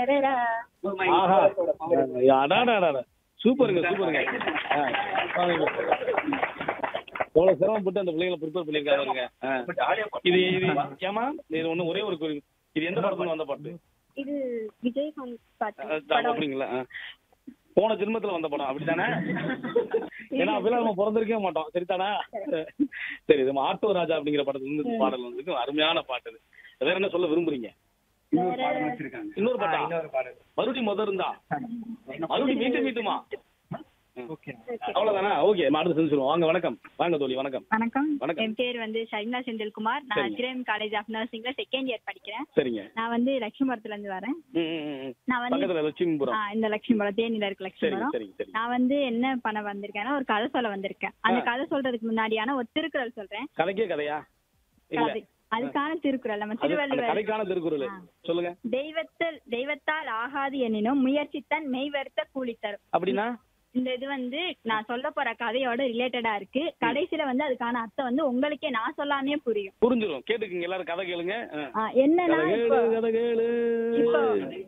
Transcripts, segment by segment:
அடடா. ஆஹா அடாடாடா சூப்பருங்க சூப்பருங்க ஆ, வாங்க. எவ்வளவு சிரமப்பட்டு அந்த பிள்ளைங்களை ப்ரிப்பேர் பண்ணிருக்காங்க ஆ. இது இது ஏமா இது ஒண்ணு ஒரே ஒரு குறி- இது எந்த படத்துல வந்த பாட்டு இது விஜயகாந்த் பாட்டு அஹ் படம் அப்படிங்களா ஆ. போன ஜென்மத்துல வந்த படம் அப்படித்தானே ஏன்னா அப்பெல்லாம் நம்ம பிறந்திருக்கவே மாட்டோம் சரிதானா சரி இது ஆட்டோ ராஜா அப்படிங்கிற படத்துல இருந்து இந்த பாடல் வந்து அருமையான பாட்டு இது. வேற என்ன சொல்ல விரும்புறீங்க இன்னொரு பாட்டா மறுபடியும் முதல் இருந்தா மறுபடியும் மீண்டும் மீண்டுமா அவ்வளவுதானா ஓகே அடுத்து செஞ்சுருவோம் வாங்க வணக்கம் வாங்க தோழி வணக்கம் வணக்கம் வணக்கம். என் பேர் வந்து ஷைனா செந்தில்குமார் நான் சரிங்க. சிரேம் காலேஜ் ஆஃப் நர்சிங்ல செகண்ட் இயர் படிக்கிறேன் சரிங்க நான் வந்து லட்சுமபுரத்துல இருந்து வரேன் ம், ம், ம், ம். நான் வந்து பக்கத்துல லட்சுமிபுரம் ஆ, இந்த லட்சுமபுரம் தேனியில இருக்க சரிங்க லட்சுமபுரம் சரிங்க சரிங்க நான் வந்து என்ன பண்ண வந்திருக்கேன்னா ஒரு கதை சொல்ல வந்திருக்கேன் அந்த ஆ. கதை சொல்றதுக்கு முன்னாடியான ஒரு திருக்குறள் சொல்றேன் கதைக்கே கதையா இல்ல கதை. அதுக்கான திருக்குறள் நம்ம அது அந்த திருவள்ளுவர் கதைக்கான திருக்குறள் ஆ. சொல்லுங்க தெய்வத்தில் தெய்வத்தால் ஆகாது எனினும் முயற்சித்தன் மெய் வருத்த கூலி தரும் அப்படின்னா இந்த இது வந்து நான் சொல்ல போற கதையோட ரிலேட்டடா இருக்கு கடைசியில வந்து அதுக்கான அர்த்தம் வந்து உங்களுக்கே நான் சொல்லாமே புரியும் புரிஞ்சிடும் கேட்டுக்குங்க எல்லாரும் கதை கேளுங்க ஆ. ஆ, என்னன்னா கதை இப்போ கேளு கதை கேளு இப்போ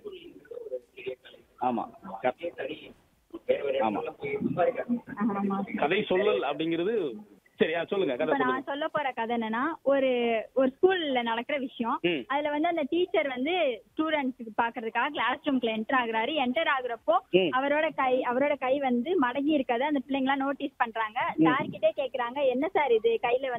ஆமா ஆமா ஆமா கதை சொல்லல் அப்படிங்கிறது சரியா சொல்லுங்க கதை இப்ப சொல்லுங்க நான் சொல்ல போற கதை என்னன்னா ஒரு ஒரு ஸ்கூல்ல நடக்கிற விஷயம் ம். அதுல வந்து அந்த டீச்சர் வந்து ஸ்டூடெண்ட்ஸ்க்கு பாக்குறதுக்காக கிளாஸ் ரூம்குள்ள என்டர் ஆகுறாரு என்டர் ஆகுறப்போ ம். அவரோட கை அவரோட கை வந்து மடங்கி இருக்கதை அந்த பிள்ளைங்க எல்லாம் நோட்டீஸ் பண்றாங்க சார் கிட்டே கேக்குறாங்க என்ன சார் இது கையில வந்து